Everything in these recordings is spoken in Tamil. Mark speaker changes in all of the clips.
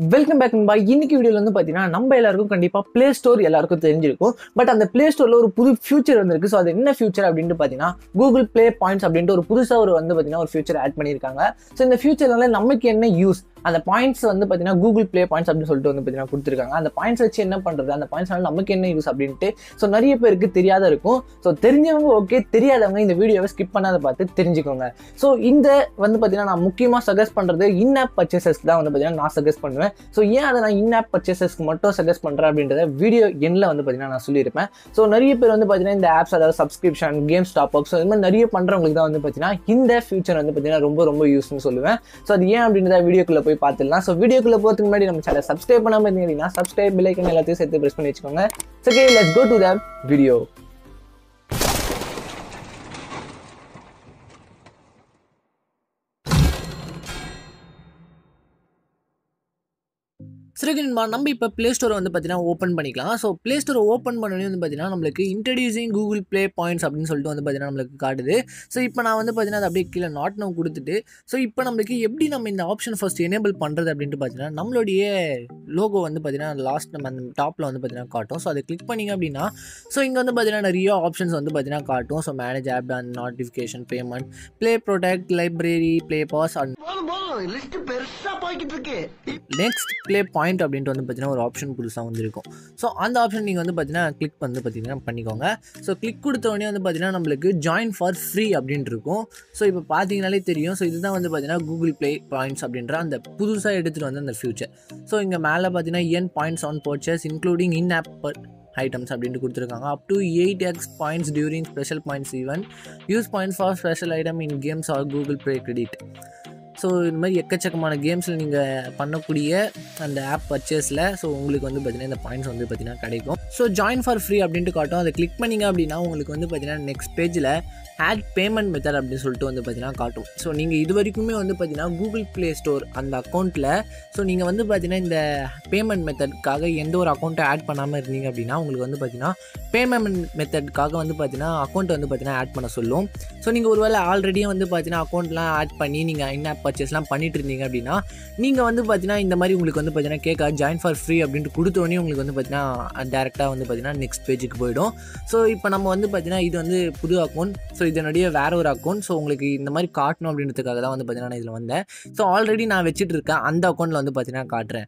Speaker 1: வெல்கம் பேக் நண்பா இன்னைக்கு வீடியோல வந்து பார்த்தீங்கன்னா நம்ம எல்லாருக்கும் கண்டிப்பாக ப்ளே ஸ்டோர் எல்லாருக்கும் தெரிஞ்சிருக்கும் பட் அந்த ப்ளே ஸ்டோரில் ஒரு புது ஃபியூச்சர் வந்திருக்கு ஸோ அது என்ன ஃபியூச்சர் அப்படின்ட்டு பார்த்தீங்கன்னா கூகுள் ப்ளே பாயிண்ட்ஸ் அப்படின்ட்டு ஒரு புதுசாக ஒரு வந்து பார்த்தீங்கன்னா ஒரு ஃபியூச்சர் ஆட் பண்ணியிருக்காங்க ஸோ இந்த ஃபியூச்சர்னால நமக்கு என்ன யூஸ் அந்த பாயிண்ட்ஸ் வந்து பார்த்தீங்கன்னா கூகுள் ப்ளே பாயிண்ட்ஸ் அப்படின்னு சொல்லிட்டு வந்து பார்த்தீங்கன்னா கொடுத்துருக்காங்க அந்த பாயிண்ட்ஸ் வச்சு என்ன பண்ணுறது அந்த பாயிண்ட்ஸ்னால நமக்கு என்ன யூஸ் அப்படின்ட்டு ஸோ நிறைய பேருக்கு தெரியாத இருக்கும் ஸோ தெரிஞ்சவங்க ஓகே தெரியாதவங்க இந்த வீடியோவை ஸ்கிப் பண்ணாத பார்த்து தெரிஞ்சுக்கோங்க ஸோ இந்த வந்து பார்த்தீங்கன்னா நான் முக்கியமாக சஜஸ்ட் பண்ணுறது இன் ஆப் பர்ச்சேசஸ்க்கு தான் வந்து பார்த்தீங்கன்னா நான் சஜஸ்ட் பண்ணுவேன் ஸோ ஏன் அதை நான் இன் ஆப் பர்ச்சேசஸ்க்கு மட்டும் சஜஸ்ட் பண்ணுறேன் அப்படின்றத வீடியோ எண்ணில் வந்து பார்த்தீங்கன்னா நான் சொல்லியிருப்பேன் ஸோ நிறைய பேர் வந்து பார்த்தீங்கன்னா இந்த ஆப்ஸ் அதாவது subscription game stop up so இது மாதிரி நிறைய பண்ணுறவங்களுக்கு தான் வந்து பார்த்தீங்கன்னா இந்த ஃபியூச்சர் வந்து பார்த்தீங்கன்னா ரொம்ப ரொம்ப யூஸ்னு சொல்லுவேன் ஸோ அது ஏன் அப்படின்றத வீடியோக்குள்ளே போய் பார்த்துடலாம் ஸோ வீடியோக்குள்ளே போகிறதுக்கு முன்னாடி நம்ம சேனல் சப்ஸ்கிரைப் பண்ணாமல் இருந்தீங்கன்னா சப்ஸ்கிரைப் பில்லைக்கன் எல்லாத்தையும் சேர்த்து ப்ரெஸ் பண்ணி வச்சுக்கோங்க so okay let's go to the video சிறுகின்பா நம்ம இப்போ ப்ளே ஸ்டோரை வந்து பார்த்தீங்கன்னா ஓப்பன் பண்ணிக்கலாம் ஸோ ப்ளே ஸ்டோரை ஓப்பன் பண்ணோடனே வந்து பார்த்தீங்கன்னா நம்மளுக்கு இன்ட்ரடியூசிங் கூகுள் ப்ளே பாயிண்ட்ஸ் அப்படின்னு சொல்லிட்டு வந்து பார்த்தீங்கன்னா நம்மளுக்கு காட்டுது ஸோ இப்போ நான் வந்து பார்த்தீங்கன்னா அது அப்படியே கீழே நாட் நோ கொடுத்துட்டு ஸோ இப்போ நம்மளுக்கு எப்படி நம்ம இந்த ஆப்ஷன் ஃபர்ஸ்ட் எனேபிள் பண்ணுறது அப்படின்ட்டு பார்த்தீங்கன்னா நம்மளுடைய லோகோ வந்து பார்த்தீங்கன்னா லாஸ்ட் நம்ம அந்த டாப்பில் வந்து பார்த்தீங்கன்னா காட்டும் ஸோ அதை கிளிக் பண்ணிங்க அப்படின்னா ஸோ இங்கே வந்து பார்த்தீங்கன்னா நிறைய ஆப்ஷன்ஸ் வந்து பார்த்தீங்கன்னா காட்டும் so manage app and notification payment play protect library play pass and
Speaker 2: போதும் போதும் லிஸ்ட் பெருசா போய்கிட்டு இருக்கு
Speaker 1: நெக்ஸ்ட் ப்ளே பாயிண்ட் அப்படின்ட்டு வந்து பார்த்தீங்கன்னா ஒரு ஆப்ஷன் புதுசாக வந்திருக்கும் ஸோ அந்த ஆப்ஷன் நீங்கள் வந்து பார்த்தீங்கன்னா கிளிக் வந்து பார்த்தீங்கன்னா பண்ணிக்கோங்க ஸோ கிளிக் கொடுத்த உடனே வந்து பார்த்தீங்கன்னா நம்மளுக்கு ஜாயின் ஃபார் ஃப்ரீ அப்படின்ட்டு இருக்கும் ஸோ இப்போ பார்த்தீங்கனாலே தெரியும் ஸோ இதுதான் வந்து பார்த்தீங்கன்னா கூகுள் ப்ளே பாயிண்ட்ஸ் அப்படின்ற அந்த புதுசாக எடுத்துகிட்டு வந்து அந்த ஃபியூச்சர் ஸோ இங்கே மேலே பார்த்தீங்கன்னா earn points on purchase including in app items அப்படின்ட்டு கொடுத்துருக்காங்க up to eight X points during special points even use points for special item in games or Google play credit so இந்த மாதிரி எக்கச்சக்கமான கேம்ஸில் நீங்கள் பண்ணக்கூடிய அந்த ஆப் பர்ச்சேஸில் ஸோ உங்களுக்கு வந்து பார்த்தீங்கன்னா இந்த பாயிண்ட்ஸ் வந்து பார்த்தீங்கன்னா கிடைக்கும் ஸோ ஜாயின் ஃபார் ஃப்ரீ அப்படின்ட்டு காட்டும் அதை கிளிக் பண்ணிங்க அப்படின்னா உங்களுக்கு வந்து பார்த்தீங்கன்னா நெக்ஸ்ட் பேஜில் ஆட் பேமெண்ட் மெத்தட் அப்படின்னு சொல்லிட்டு வந்து பார்த்தீங்கன்னா காட்டும் ஸோ நீங்கள் இது வரைக்குமே வந்து பார்த்தீங்கன்னா கூகுள் ப்ளே ஸ்டோர் அந்த அக்கௌண்ட்டில் ஸோ நீங்கள் வந்து பார்த்தீங்கன்னா இந்த பேமெண்ட் மெத்தட்காக எந்த ஒரு அக்கௌண்ட்டை ஆட் பண்ணாமல் இருந்தீங்க அப்படின்னா உங்களுக்கு வந்து பார்த்தீங்கன்னா பேமெண்ட் மெத்தட்காக வந்து பார்த்தீங்கன்னா அக்கௌண்ட் வந்து பார்த்தீங்கன்னா ஆட் பண்ண சொல்லும் ஸோ நீங்கள் ஒருவேளை ஆல்ரெடியே வந்து பார்த்தீங்கன்னா அக்கௌண்ட்லாம் ஆட் பண்ணி நீங்கள் இன் ஆப் பர்ச்சேஸ்லாம் பண்ணிட்டு இருந்தீங்க அப்படின்னா நீங்கள் வந்து பார்த்தீங்கன்னா இந்த மாதிரி உங்களுக்கு வந்து பார்த்தீங்கன்னா கேட்க ஜாயின் ஃபார் ஃப்ரீ அப்படின்ட்டு கொடுத்தோடனே உங்களுக்கு வந்து பார்த்தீங்கன்னா டேரெக்டாக வந்து பார்த்தீங்கன்னா நெக்ஸ்ட் பேஜுக்கு போயிடும் ஸோ இப்போ நம்ம வந்து பார்த்தீங்கன்னா இது வந்து புது அக்கௌண்ட் ஸோ இதனுடைய வேற ஒரு அக்கௌண்ட் ஸோ உங்களுக்கு இந்த மாதிரி காட்டணும் அப்படின்றதுக்காக தான் வந்து பார்த்தீங்கன்னா நான் இதில் வந்தேன் ஸோ ஆல்ரெடி நான் வச்சுட்டு இருக்கேன் அந்த அக்கௌண்ட்டில் வந்து பார்த்தீங்கன்னா காட்டுறேன்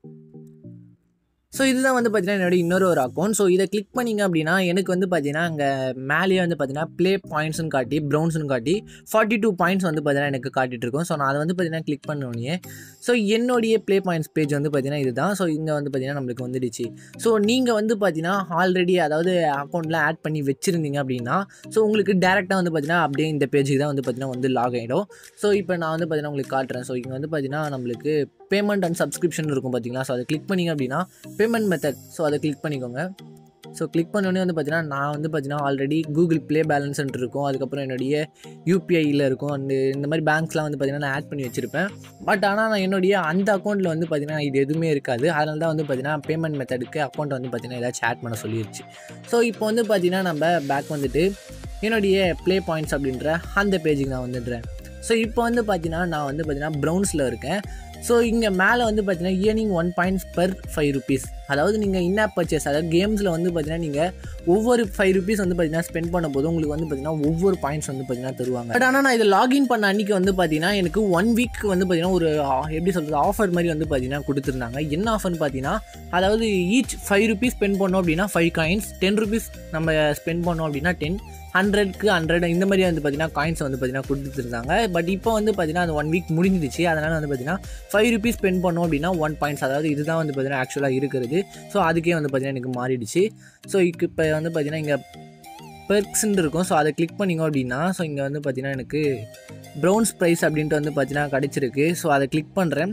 Speaker 1: ஸோ இதுதான் வந்து பார்த்தீங்கன்னா என்னோட இன்னொரு ஒரு அக்கௌண்ட் ஸோ இதை கிளிக் பண்ணிங்க அப்படின்னா எனக்கு வந்து பார்த்தீங்கன்னா அங்கே மேலேயே வந்து பார்த்தீங்கன்னா ப்ளே பாயிண்ட்ஸ்னு காட்டி ப்ரௌன்ஸ்னு காட்டி ஃபார்ட்டி டூ பாயிண்ட்ஸ் வந்து பார்த்தீங்கன்னா எனக்கு காட்டிட்டு இருக்கும் ஸோ நான் அதை வந்து பார்த்தீங்கன்னா கிளிக் பண்ணோடனே ஸோ என்னுடைய ப்ளே பாயிண்ட்ஸ் பேஜ் வந்து பார்த்தீங்கன்னா இதுதான் ஸோ இங்கே வந்து பார்த்தீங்கன்னா நம்மளுக்கு வந்துடுச்சு ஸோ நீங்கள் வந்து பார்த்தீங்கன்னா ஆல்ரெடி அதாவது அக்கௌண்ட்டில் ஆட் பண்ணி வச்சுருந்தீங்க அப்படின்னா ஸோ உங்களுக்கு டேரெக்டாக வந்து பார்த்தீங்கன்னா அப்படியே இந்த பேஜுக்கு தான் வந்து பார்த்தீங்கன்னா வந்து லாக் ஆகிடும் ஸோ இப்போ நான் வந்து பார்த்தீங்கன்னா உங்களுக்கு காட்டுறேன் ஸோ இங்கே வந்து பார்த்தீங்கன்னா நம்மளுக்கு பேமெண்ட் அண்ட் சப்ஸ்கிரிப்ஷன் இருக்கும் பார்த்தீங்களா ஸோ அதை கிளிக் பண்ணிங்க அப்படின்னா பேமெண்ட் மெத்தட் ஸோ அதை கிளிக் பண்ணிக்கோங்க ஸோ கிளிக் பண்ணோடனே வந்து பார்த்தீங்கன்னா நான் வந்து பார்த்தீங்கன்னா ஆல்ரெடி கூகுள் ப்ளே பேலன்ஸ் இருக்கும் அதுக்கப்புறம் என்னுடைய யூபிஐயில் இருக்கும் அண்டு இந்த மாதிரி பேங்க்ஸ்லாம் வந்து பார்த்தீங்கன்னா நான் ஆட் பண்ணி வச்சுருப்பேன் பட் ஆனால் நான் என்னுடைய அந்த அக்கௌண்ட்டில் வந்து பார்த்தீங்கன்னா இது எதுவுமே இருக்காது அதனால தான் வந்து பார்த்தீங்கன்னா பேமெண்ட் மெத்தடுக்கு அக்கௌண்ட் வந்து பார்த்தீங்கன்னா ஏதாச்சும் ஆட் பண்ண சொல்லிருச்சு ஸோ இப்போ வந்து பார்த்தீங்கன்னா நம்ம பேக் வந்துட்டு என்னுடைய ப்ளே பாயிண்ட்ஸ் அப்படின்ற அந்த பேஜுக்கு நான் வந்துடுறேன் ஸோ இப்போ வந்து பார்த்தீங்கன்னா நான் வந்து பார்த்தீங்கன்னா ப்ரௌன்ஸில் இருக்கேன் ஸோ இங்கே மேலே வந்து பார்த்தீங்கன்னா earning one points per five rupees அதாவது நீங்கள் இன் ஆப் பர்ச்சேஸ் அதாவது கேம்ஸில் வந்து பார்த்தீங்கன்னா நீங்கள் ஒவ்வொரு ஃபைவ் ருபீஸ் வந்து பார்த்தீங்கன்னா ஸ்பெண்ட் பண்ணும்போது உங்களுக்கு வந்து பார்த்தீங்கன்னா ஒவ்வொரு பாயிண்ட்ஸ் வந்து பார்த்தீங்கன்னா தருவாங்க பட் ஆனால் நான் இதை லாகின் பண்ண அன்றைக்கி வந்து பார்த்தீங்கன்னா எனக்கு ஒன் வீக் வந்து பார்த்தீங்கன்னா ஒரு ஆ, எப்படி சொல்கிறது ஆஃபர் மாதிரி வந்து பார்த்தீங்கன்னா கொடுத்துருந்தாங்க என்ன ஆஃபர்னு பார்த்தீங்கன்னா அதாவது ஈச் ஃபைவ் ருபீஸ் ஸ்பெண்ட் பண்ணோம் அப்படின்னா ஃபைவ் காயின்ஸ் டென் ருபீஸ் நம்ம ஸ்பெண்ட் பண்ணோம் அப்படின்னா டென் ஹண்ட்ரட்க்கு ஹண்ட்ரட் இந்த மாதிரி வந்து பார்த்தீங்கன்னா காயின்ஸ் வந்து பார்த்தீங்கன்னா கொடுத்துருந்தாங்க பட் இப்போ வந்து பார்த்தீங்கன்னா அந்த ஒன் வீக் முடிஞ்சிடுச்சு அதனால் வந்து பார்த்தீங்கன்னா ஃபைவ் ருபீஸ் ஸ்பெண்ட் பண்ணோம் அப்படின்னா ஒன் பாயிண்ட்ஸ் அதாவது இதுதான் வந்து பார்த்தீங்கன்னா ஆக்சுவலாக இருக்கிறது ஸோ அதுக்கே வந்து பார்த்தீங்கன்னா எனக்கு மாறிடுச்சு ஸோ இப்போ வந்து பார்த்தீங்கன்னா இங்கே பெர்க்ஸ்ன்னு இருக்கும் ஸோ அதை கிளிக் பண்ணிங்க அப்படின்னா ஸோ இங்கே வந்து பார்த்தீங்கன்னா எனக்கு ப்ரௌன்ஸ் ப்ரைஸ் அப்படின்ட்டு வந்து பார்த்தீங்கன்னா கிடச்சிருக்கு ஸோ அதை கிளிக் பண்ணுறேன்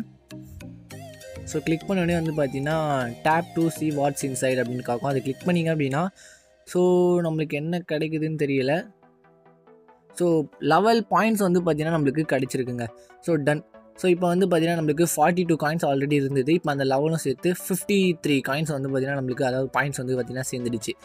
Speaker 1: ஸோ கிளிக் பண்ண உடனே வந்து பார்த்தீங்கன்னா tap to see what's inside அப்படின்னு காக்கும் அதை கிளிக் பண்ணிங்க அப்படின்னா ஸோ நம்மளுக்கு என்ன கிடைக்குதுன்னு தெரியல ஸோ லெவல் பாயிண்ட்ஸ் வந்து பார்த்தீங்கன்னா நம்மளுக்கு கிடச்சிருக்குங்க ஸோ டன் ஸோ இப்போ வந்து பார்த்தீங்கன்னா நம்மளுக்கு ஃபார்ட்டி டூ காயின்ஸ் ஆல்ரெடி இருந்தது இப்போ அந்த லெவலும் சேர்த்து ஃபிஃப்டி த்ரீ காயின்ஸ் வந்து பார்த்தீங்கன்னா நம்மளுக்கு அதாவது பாயிண்ட்ஸ் வந்து பார்த்தீங்கன்னா சேர்ந்துடுச்சு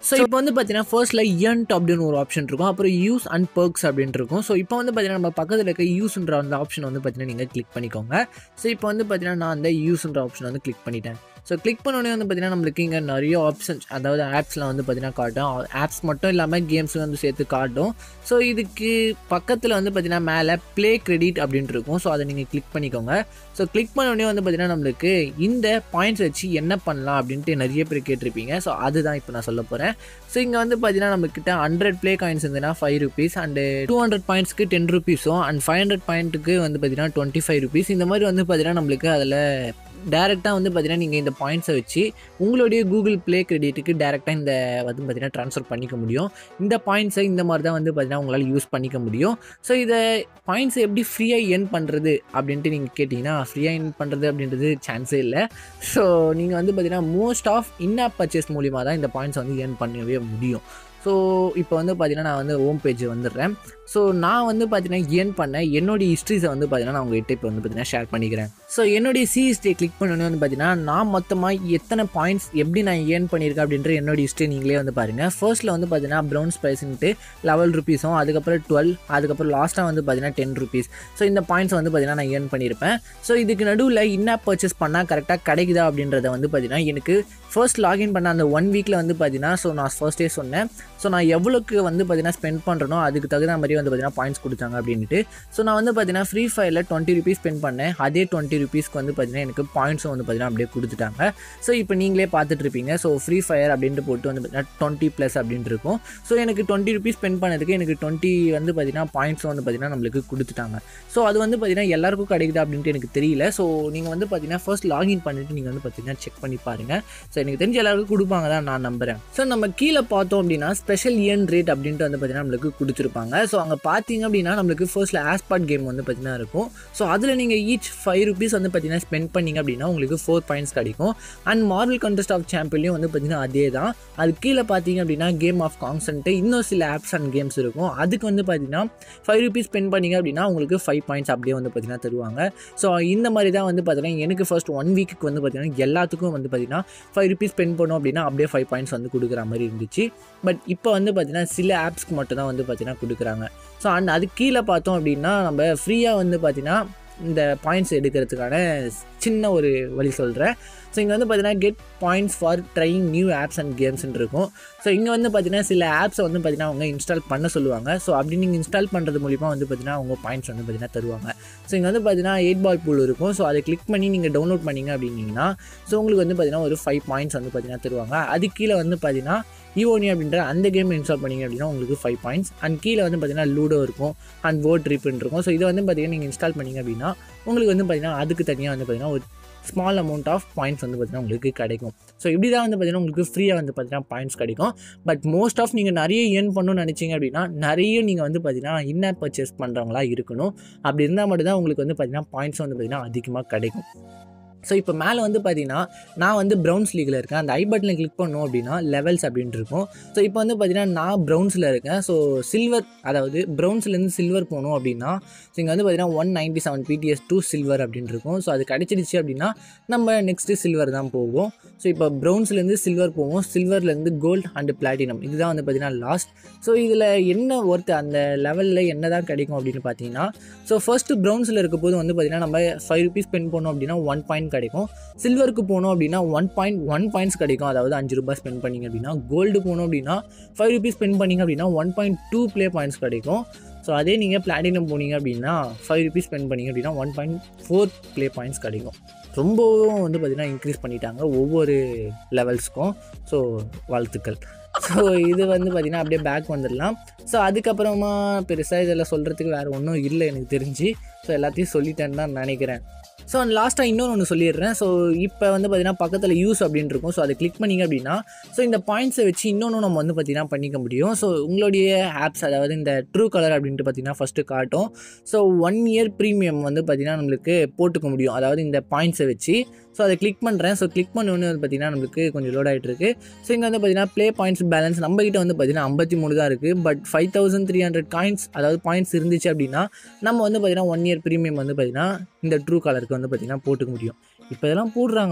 Speaker 1: ஸோ இப்போ வந்து பார்த்தீங்கன்னா ஃபர்ஸ்ட்டில் இயன்ட் அப்படின்னு ஒரு ஆப்ஷன் இருக்கும் அப்புறம் யூஸ் அண்ட் பர்க்ஸ் அப்படின்ட்டு இருக்கும் ஸோ இப்போ வந்து பார்த்தீங்கன்னா நம்ம பக்கத்தில் இருக்க யூஸ்ன்ற அந்த ஆப்ஷன் வந்து பார்த்தீங்கன்னா நீங்கள் கிளிக் பண்ணிக்கோங்க ஸோ இப்போ வந்து பார்த்தீங்கன்னா நான் அந்த யூஸ்ன்ற ஆப்ஷன் வந்து கிளிக் பண்ணிட்டேன் ஸோ கிளிக் பண்ணோடனே வந்து பார்த்தீங்கன்னா நம்மளுக்கு இங்கே நிறைய ஆப்ஷன்ஸ் அதாவது ஆப்ஸ்லாம் வந்து பார்த்தீங்கன்னா காட்டும் ஆப்ஸ் மட்டும் இல்லாமல் கேம்ஸ் வந்து சேர்த்து காட்டும் ஸோ இதுக்கு பக்கத்தில் வந்து பார்த்தீங்கன்னா மேலே ப்ளே கிரெடிட் அப்படின்ட்டு இருக்கும் ஸோ அதை நீங்கள் கிளிக் பண்ணிக்கோங்க ஸோ கிளிக் பண்ணோடனே வந்து பார்த்தீங்கன்னா நம்மளுக்கு இந்த பாயிண்ட்ஸ் வச்சு என்ன பண்ணலாம் அப்படின்ட்டு நிறைய பேர் கேட்டிருப்பீங்க ஸோ அதுதான் இப்போ நான் சொல்ல போகிறேன் ஸோ இங்கே வந்து பார்த்தீங்கன்னா நம்மக்கிட்ட ஹண்ட்ரட் ப்ளே காயின்ஸ் இருந்ததுன்னா five rupees and two hundred பாயிண்ட்ஸ்க்கு டென் ருபீஸும் அண்ட் ஃபைவ் ஹண்ட்ரட் பாயிண்ட்டுக்கு வந்து பார்த்தீங்கன்னா டுவெண்ட்டி ஃபைவ் ருபீஸ் இந்த மாதிரி வந்து பார்த்தீங்கன்னா நம்மளுக்கு அதில் டேரெக்டாக வந்து பார்த்தீங்கன்னா நீங்கள் இந்த பாயிண்ட்ஸை வச்சு உங்களுடைய கூகுள் ப்ளே கிரெடிட்டுக்கு டேரெக்டாக இந்த வந்து பார்த்தீங்கன்னா ட்ரான்ஸ்ஃபர் பண்ணிக்க முடியும் இந்த பாயிண்ட்ஸை இந்த மாதிரி தான் வந்து பார்த்தீங்கன்னா உங்களால் யூஸ் பண்ணிக்க முடியும் ஸோ இதை பாயிண்ட்ஸை எப்படி ஃப்ரீயாக earn பண்ணுறது அப்படின்ட்டு நீங்கள் கேட்டிங்கன்னா ஃப்ரீயாக earn பண்ணுறது அப்படின்றது சான்ஸே இல்லை ஸோ நீங்கள் வந்து பார்த்தீங்கன்னா மோஸ்ட் ஆஃப் இன்-ஆப் பர்ச்சேஸ் மூலிமா தான் இந்த பாயிண்ட்ஸ் வந்து earn பண்ணவே முடியும் ஸோ இப்போ வந்து பார்த்தீங்கன்னா நான் வந்து ஹோம் பேஜ் வந்துடுறேன் ஸோ நான் வந்து பார்த்தீங்கன்னா ஏர்ன் பண்ண என்னுடைய ஹிஸ்ட்ரிஸை வந்து பார்த்தீங்கன்னா நான் உங்கள்கிட்ட இப்போ வந்து பார்த்தீங்கன்னா ஷேர் பண்ணிக்கிறேன் ஸோ என்னுடைய சி ஹிஸ்ட்ரியை கிளிக் பண்ணோன்னே வந்து பார்த்தீங்கன்னா நான் மொத்தமாக எத்தனை பாயிண்ட்ஸ் எப்படி நான் ஏர்ன் பண்ணியிருக்கேன் அப்படின்ற என்னோட ஹிஸ்ட்ரி நீங்களே வந்து பாருங்கள் ஃபர்ஸ்ட்டில் வந்து பார்த்தீங்கன்னா ப்ரௌன் ஸ்பைஸ்ன்ட்டு லெவல் ருபீஸும் அதுக்கப்புறம் டுவெல் அதுக்கப்புறம் லாஸ்ட்டாக வந்து பார்த்தீங்கன்னா டென் ருபீஸ் ஸோ இந்த பாயிண்ட்ஸ் வந்து பார்த்தீங்கன்னா நான் ஏர்ன் பண்ணியிருப்பேன் ஸோ இதுக்கு நடுவில் இன்-ஆப் பர்ச்சேஸ் பண்ணால் கரெக்டாக கிடைக்குதா அப்படின்றத வந்து பார்த்தீங்கன்னா எனக்கு ஃபர்ஸ்ட் லாகின் பண்ண அந்த ஒன் வீக்கில் வந்து பார்த்தீங்கன்னா ஸோ நான் ஃபர்ஸ்டே சொன்னேன் ஸோ நான் எவ்வளோக்கு வந்து பார்த்தீங்கன்னா ஸ்பெண்ட் பண்ணுறனோ அதுக்கு தகுந்த மாதிரி வந்து பார்த்தீங்கன்னா பாயிண்ட்ஸ் கொடுத்தாங்க அப்படின்ட்டு ஸோ நான் வந்து பார்த்தீங்கன்னா ஃப்ரீ ஃபயரில் டுவெண்ட்டி ருபீஸ் ஸ்பெண்ட் பண்ணேன் அதே டுவெண்ட்டி ருபீஸ்க்கு வந்து பார்த்தீங்கன்னா எனக்கு பாயிண்ட்ஸும் வந்து பார்த்தீங்கன்னா அப்படியே கொடுத்துட்டாங்க ஸோ இப்போ நீங்களே பார்த்துட்டு இருப்பீங்க ஸோ ஃப்ரீ ஃபயர் அப்படின்ட்டு போட்டு வந்து பார்த்தீங்கன்னா டுவெண்ட்டி ப்ளஸ் அப்படின்ட்டு இருக்கும் ஸோ எனக்கு டுவெண்ட்டி ருபீஸ் ஸ்பெண்ட் பண்ணதுக்கு எனக்கு டுவெண்ட்டி வந்து பார்த்தீங்கன்னா பாயிண்ட்ஸும் வந்து பார்த்தீங்கன்னா நம்மளுக்கு கொடுத்துட்டாங்க ஸோ அது வந்து பார்த்தீங்கன்னா எல்லாருக்கும் கிடைக்குது அப்படின்ட்டு எனக்கு தெரியல ஸோ நீங்கள் வந்து பார்த்தீங்கன்னா ஃபர்ஸ்ட் லாகின் பண்ணிட்டு நீங்கள் வந்து பார்த்தீங்கன்னா செக் பண்ணி பாருங்கள் ஸோ எனக்கு தெரிஞ்ச எல்லாருக்கும் கொடுப்பாங்க தான் நான் நம்புறேன் ஸோ நம்ம கீழே பார்த்தோம் அப்படின்னா ஸ்பெஷல் இயன் ரேட் அப்படின்ட்டு வந்து பார்த்தீங்கன்னா நம்மளுக்கு கொடுத்துருப்பாங்க ஸோ அங்கே பார்த்தீங்க அப்படின்னா நம்மளுக்கு ஃபர்ஸ்ட்ல ஆஸ்பாட் கேம் வந்து பார்த்தீங்கன்னா இருக்கும் ஸோ அதில் நீங்கள் ஈச் ஃபைவ் ருபீஸ் வந்து பார்த்தீங்கன்னா ஸ்பெண்ட் பண்ணீங்க அப்படின்னா உங்களுக்கு ஃபோர் பாயிண்ட்ஸ் கிடைக்கும் அண்ட் மார்வல் கண்டெஸ்ட் ஆஃப் சாம்பியன்லையும் வந்து பார்த்தீங்கன்னா அதே தான் அது கீழே பார்த்தீங்க அப்படின்னா கேம் ஆஃப் கான்சன்ட்டு இன்னும் சில ஆப்ஸ் அண்ட் கேம்ஸ் இருக்கும் அதுக்கு வந்து பார்த்தீங்கன்னா ஃபைவ் ருபீஸ் ஸ்பெண்ட் பண்ணீங்க அப்படின்னா உங்களுக்கு ஃபைவ் பாயிண்ட்ஸ் அப்படியே வந்து பார்த்தீங்கன்னா தருவாங்க ஸோ இந்த மாதிரி தான் வந்து பார்த்தீங்கன்னா எனக்கு ஃபர்ஸ்ட் ஒன் வீக்குக்கு வந்து பார்த்தீங்கன்னா எல்லாத்துக்கும் வந்து பார்த்தீங்கன்னா ஃபைவ் ருபீஸ் ஸ்பெண்ட் பண்ணோம் அப்படின்னா அப்படியே ஃபைவ் பாயிண்ட்ஸ் வந்து கொடுக்குற மாதிரி இருந்துச்சு பட் இப்போ வந்து பார்த்தீங்கன்னா சில ஆப்ஸ்க்கு மட்டும் தான் வந்து பார்த்தீங்கன்னா கொடுக்குறாங்க ஸோ அண்ட் அது கீழே பார்த்தோம் அப்படின்னா நம்ம ஃப்ரீயாக வந்து பார்த்தீங்கன்னா இந்த பாயிண்ட்ஸ் எடுக்கிறதுக்கான சின்ன ஒரு வழி சொல்கிறேன் ஸோ இங்கே வந்து பார்த்தீங்கன்னா get points for trying new apps and கேம்ஸ்னு இருக்கும் ஸோ இங்கே வந்து பார்த்தீங்கன்னா சில ஆப்ஸை வந்து பார்த்தீங்கன்னா அவங்க இன்ஸ்டால் பண்ண சொல்லுவாங்க ஸோ அப்படி நீங்கள் இன்ஸ்டால் பண்ணுறது மூலிமா வந்து பார்த்தீங்கன்னா அவங்க பாயிண்ட்ஸ் வந்து பார்த்தீங்கன்னா தருவாங்க ஸோ இங்கே வந்து பார்த்தீங்கன்னா எயிட் பால் பூல் இருக்கும் ஸோ அதை கிளிக் பண்ணி நீங்கள் டவுன்லோட் பண்ணீங்க அப்படின்னீங்கன்னா ஸோ உங்களுக்கு வந்து பார்த்தீங்கன்னா ஒரு ஃபைவ் பாயிண்ட்ஸ் வந்து பார்த்தீங்கன்னா தருவாங்க அது கீழே வந்து பார்த்தீங்கன்னா ஈவோனி அப்படின்ற அந்த கேம் இன்ஸ்டால் பண்ணீங்க அப்படின்னா உங்களுக்கு ஃபைவ் பாயிண்ட்ஸ் அண்ட் கீழே வந்து பார்த்தீங்கன்னா லூடோ இருக்கும் அண்ட் வேர்ட் ட்ரிப்னு இருக்கும் ஸோ இதை வந்து பார்த்தீங்கன்னா நீங்கள் இன்ஸ்டால் பண்ணீங்க அப்படின்னா உங்களுக்கு வந்து பார்த்தீங்கன்னா அதுக்கு தனியாக வந்து பார்த்தீங்கன்னா ஒரு ஸ்மால் அமௌண்ட் ஆஃப் பாயிண்ட்ஸ் வந்து பார்த்தீங்கன்னா உங்களுக்கு கிடைக்கும் ஸோ இப்படி தான் வந்து பார்த்தீங்கன்னா உங்களுக்கு ஃப்ரீயாக வந்து பார்த்தீங்கன்னா பாயிண்ட்ஸ் கிடைக்கும் பட் மோஸ்ட் ஆஃப் நீங்கள் நிறைய ஏர்ன் பண்ணணும்னு நினச்சிங்க அப்படின்னா நிறைய நீங்கள் வந்து பார்த்தீங்கன்னா இன்ன பர்ச்சேஸ் பண்ணுறவங்களா இருக்கணும் அப்படி இருந்தால் மட்டும்தான் உங்களுக்கு வந்து பார்த்தீங்கன்னா பாயிண்ட்ஸ் வந்து பார்த்தீங்கன்னா அதிகமாக கிடைக்கும் ஸோ இப்போ மேலே வந்து பார்த்தீங்கன்னா நான் வந்து ப்ரௌன்ஸ் லீக்கில் இருக்கேன் அந்த ஐ பட்டனை கிளிக் பண்ணோம் அப்படின்னா லெவல்ஸ் அப்படின்ட்டு இருக்கும் ஸோ இப்போ வந்து பார்த்தீங்கன்னா நான் ப்ரௌன்ஸில் இருக்கேன் ஸோ சில்வர் அதாவது ப்ரௌன்ஸ்லேருந்து சில்வர் போகணும் அப்படின்னா ஸோ இங்கே வந்து பார்த்தீங்கன்னா one ninety seven PTS to silver அப்படின்னு இருக்கும் ஸோ அது கிடச்சிடுச்சு அப்படின்னா நம்ம நெக்ஸ்ட்டு சில்வர் தான் போவோம் ஸோ இப்போ ப்ரௌன்ஸ்லேருந்து சில்வர் போவோம் சில்வர்லேருந்து கோல்டு அண்டு பிளாட்டினம் இதுதான் வந்து பார்த்தீங்கன்னா லாஸ்ட் ஸோ இதில் என்ன ஒர்த்து அந்த லெவலில் என்ன தான் கிடைக்கும் அப்படின்னு பார்த்தீங்கன்னா ஸோ ஃபர்ஸ்ட்டு ப்ரௌன்ஸில் இருக்க போது வந்து பார்த்தீங்கன்னா நம்ம ஃபைவ் ருபீஸ் ஸ்பெண்ட் பண்ணோம் அப்படின்னா ஒன் பாயிண்ட் கிடைக்கும் சில்வருக்கு போனோம் அப்படின்னா ஒன் பாயிண்ட் ஒன் பாயிண்ட்ஸ் கிடைக்கும் அதாவது அஞ்சு ரூபாய் ஸ்பெண்ட் பண்ணிங்க அப்படின்னா கோல்டு போனோம் அப்படின்னா ஃபைவ் ருபீஸ் ஸ்பெண்ட் பண்ணிங்க அப்படின்னா one point two play points கிடைக்கும் ஸோ அதே நீங்கள் பிளாட்டினம் போனீங்க அப்படின்னா ஃபைவ் ருபீஸ் ஸ்பெண்ட் பண்ணிங்க அப்படின்னா one point four play points கிடைக்கும் ரொம்பவும் வந்து பார்த்திங்கன்னா இன்க்ரீஸ் பண்ணிட்டாங்க ஒவ்வொரு லெவல்ஸ்க்கும் ஸோ வாழ்த்துக்கள் ஸோ இது வந்து பார்த்திங்கன்னா அப்படியே பேக் வந்துடலாம் ஸோ அதுக்கப்புறமா பெருசாக இதெல்லாம் சொல்கிறதுக்கு வேறு ஒன்றும் இல்லை எனக்கு தெரிஞ்சு ஸோ எல்லாத்தையும் சொல்லிட்டேன்னு தான் நினைக்கிறேன் ஸோ லாஸ்ட்டாக இன்னொன்று ஒன்று சொல்லிடுறேன் ஸோ இப்போ வந்து பார்த்தீங்கன்னா பக்கத்தில் யூஸ் அப்படின்னு இருக்கும் ஸோ அதை கிளிக் பண்ணிங்க அப்படின்னா ஸோ இந்த பாயிண்ட்ஸை வச்சு இன்னொன்று நம்ம வந்து பார்த்தீங்கன்னா பண்ணிக்க முடியும் ஸோ உங்களுடைய ஆப்ஸ் அதாவது இந்த ட்ரூ கலர் அப்படின்ட்டு பார்த்தீங்கன்னா ஃபஸ்ட்டு காட்டும் ஸோ ஒன் இயர் ப்ரீமியம் வந்து பார்த்தீங்கன்னா நம்மளுக்கு போட்டுக்க முடியும் அதாவது இந்த பாயிண்ட்ஸை வச்சு ஸோ அதை கிளிக் பண்ணுறேன் ஸோ கிளிக் பண்ணோன்னு வந்து பார்த்தீங்கன்னா நம்மளுக்கு கொஞ்சம் லோட் ஆகிட்டு இருக்கு ஸோ இங்கே வந்து பார்த்தீங்கன்னா ப்ளே பாயிண்ட்ஸ் பேலன்ஸ் நம்ம கிட்ட வந்து பார்த்தீங்கன்னா ஐம்பத்தி மூணு தான் இருக்குது but five thousand three hundred coins அதாவது பாயிண்ட்ஸ் இருந்துச்சு அப்படின்னா நம்ம வந்து பார்த்தீங்கன்னா ஒன் இயர் ப்ரீமியம் வந்து பார்த்தீங்கன்னா இந்த ட்ரூ கலருக்கு வந்து பார்த்தீங்கன்னா போட்டுக்க முடியும் இப்போ இதெல்லாம் போடுறாங்களா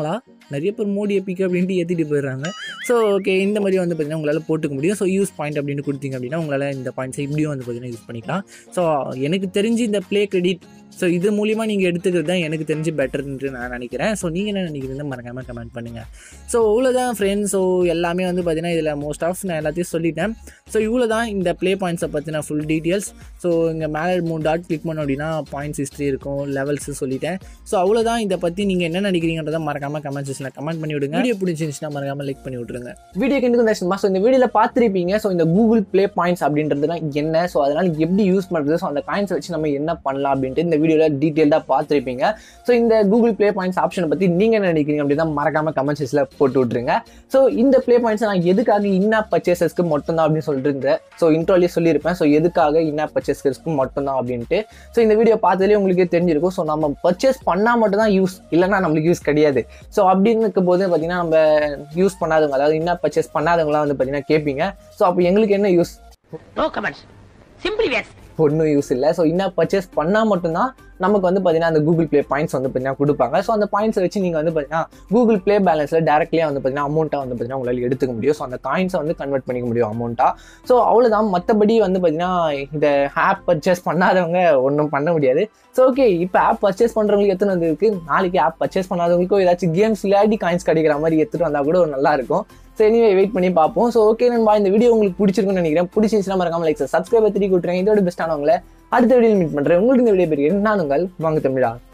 Speaker 1: நிறைய பேர் மோடி எப்பிக்கு அப்படின்ட்டு ஏற்றிட்டு போயிடுறாங்க ஸோ ஓகே இந்த மாதிரி வந்து பார்த்தீங்கன்னா உங்களால் போட்டுக்க முடியும் ஸோ யூஸ் பாயிண்ட் அப்படின்னு கொடுத்தீங்க அப்படின்னா உங்களால் இந்த பாயிண்ட்ஸை இப்படியும் வந்து பார்த்தீங்கன்னா யூஸ் பண்ணிக்கலாம் ஸோ எனக்கு தெரிஞ்சு இந்த ப்ளே கிரெடிட் ஸோ இது மூலிமா நீங்கள் எடுத்துக்கிறது தான் எனக்கு தெரிஞ்சு பெட்டர்ன்ட்டு நான் நினைக்கிறேன் ஸோ நீங்கள் என்ன நினைக்கிறீங்க மறக்காமல் கமெண்ட் பண்ணுங்கள் ஸோ இவ்வளோதான் ஃப்ரெண்ட்ஸ் ஸோ எல்லாமே வந்து பார்த்தீங்கன்னா இதில் மோஸ்ட் ஆஃப் நான் எல்லாத்தையும் சொல்லிட்டேன் ஸோ இவ்வளோ தான் இந்த ப்ளே பாயிண்ட்ஸை பற்றின ஃபுல் டீட்டெயில்ஸ் ஸோ இங்கே மேலே மூணு டாட் கிளிக் பண்ணோம் அப்படின்னா பாயிண்ட்ஸ் ஹிஸ்ட்ரி இருக்கும் லெவல்ஸ் சொல்லிட்டேன் ஸோ அவ்வளோதான் இதை பற்றி நீங்கள் என்ன நினைக்கிறீங்கன்றதை மறக்காமல் கமெண்ட் செக்ஷனில் கமெண்ட் பண்ணி விடுங்க வீடியோ பிடிச்சிருந்துச்சுன்னா மறக்காமல் லைக் பண்ணி விட்ருங்க வீடியோக்கு எனக்கு இந்த ஸோ இந்த வீடியோவில் பார்த்துருப்பீங்க ஸோ இந்த கூகுள் ப்ளே பாயிண்ட்ஸ் அப்படின்றதுலாம் என்ன ஸோ அதனால் எப்படி யூஸ் பண்ணுறது ஸோ அந்த காயின்ஸை வச்சு நம்ம என்ன பண்ணலாம் அப்படின்ட்டு இந்த வீடியோவில் டீட்டெயில்டாக பார்த்துருப்பீங்க ஸோ இந்த கூகுள் ப்ளே பாயிண்ட்ஸ் ஆப்ஷனை பற்றி நீங்கள் என்ன நினைக்கிறீங்க அப்படின்னா மறக்காமல் கமெண்ட் செக்ஷனில் போட்டு விட்ருங்க ஸோ இந்த ப்ளே பாயிண்ட்ஸ் நான் எதுக்காக இன்னா பர்ச்சேசஸ்க்கு மட்டும்தான் அப்படின்னு சொல்லிட்டு இருந்தேன் ஸோ இன்ட்ரோலேயே சொல்லியிருப்பேன் ஸோ எதுக்காக இன்னா பர்ச்சேஸ்க்கு மட்டும்தான் அப்படின்ட்டு ஸோ இந்த வீடியோ பார்த்தாலே உங்களுக்கே தெரிஞ்சிருக்கும் ஸோ நம்ம பர்ச்சேஸ் பண்ணால் மட்டும் தான் யூஸ் இல்லைன்னா நம்மளுக்கு யூஸ் கிடையாது ஸோ அப்படின்னு இருக்கும் போது பார்த்தீங்கன்னா நம்ம யூஸ் பண்ணாதவங்க அதாவது என்ன பர்ச்சேஸ் பண்ணாதவங்களாம் வந்து பார்த்தீங்கன்னா கேட்பீங்க ஸோ அப்போ எங்களுக்கு என்ன use
Speaker 3: No comments. Simply yes.
Speaker 1: ஒன்றும் யூஸ் இல்லை ஸோ இன்னும் பர்ச்சேஸ் பண்ணால் மட்டும்தான் நமக்கு வந்து பார்த்தீங்கன்னா அந்த கூகுள் ப்ளே பாயிண்ட்ஸ் வந்து பார்த்தீங்கன்னா கொடுப்பாங்க ஸோ அந்த பாயிண்ட்ஸை வச்சு நீங்கள் வந்து பார்த்தீங்கன்னா கூகுள் ப்ளே பேலன்ஸில் டேரக்ட்லியாக வந்து பார்த்தீங்கன்னா அமௌண்ட்டாக வந்து பார்த்தீங்கன்னா உங்களால் எடுத்துக்க முடியும் ஸோ அந்த காயின்ஸை வந்து கன்வெர்ட் பண்ணிக்க முடியும் அமௌண்ட்டாக ஸோ அவ்வளோதான் மற்றபடி வந்து பார்த்தீங்கன்னா இந்த ஆப் பர்ச்சேஸ் பண்ணாதவங்க ஒன்றும் பண்ண முடியாது ஸோ ஓகே இப்போ ஆப் பர்ச்சேஸ் பண்ணுறவங்களுக்கு எத்தனை வந்து இருக்குது நாளைக்கு ஆப் பர்ச்சேஸ் பண்ணாதவங்களுக்கும் ஏதாச்சும் கேம்ஸ் விளையாடி காயின்ஸ் கிடைக்கிற மாதிரி எடுத்துகிட்டு வந்தால் கூட ஒரு நல்லா இருக்கும் ஸோ எனிவே வெயிட் பண்ணி பார்ப்போம் ஸோ ஓகே நண்பா இந்த வீடியோ உங்களுக்கு பிடிச்சிருக்குன்னு நினைக்கிறேன் பிடிச்சிருந்துச்சுன்னா மறக்காம லைக் சப்ஸ்கிரைப் திருப்பி விட்டுருங்க இதோட பெஸ்ட்டானவங்கள அடுத்த வீடியோ மீட் பண்ணுறேன் உங்களுக்கு இந்த வீடியோ பெரிய நான் உங்கள் வாங்க தமிழா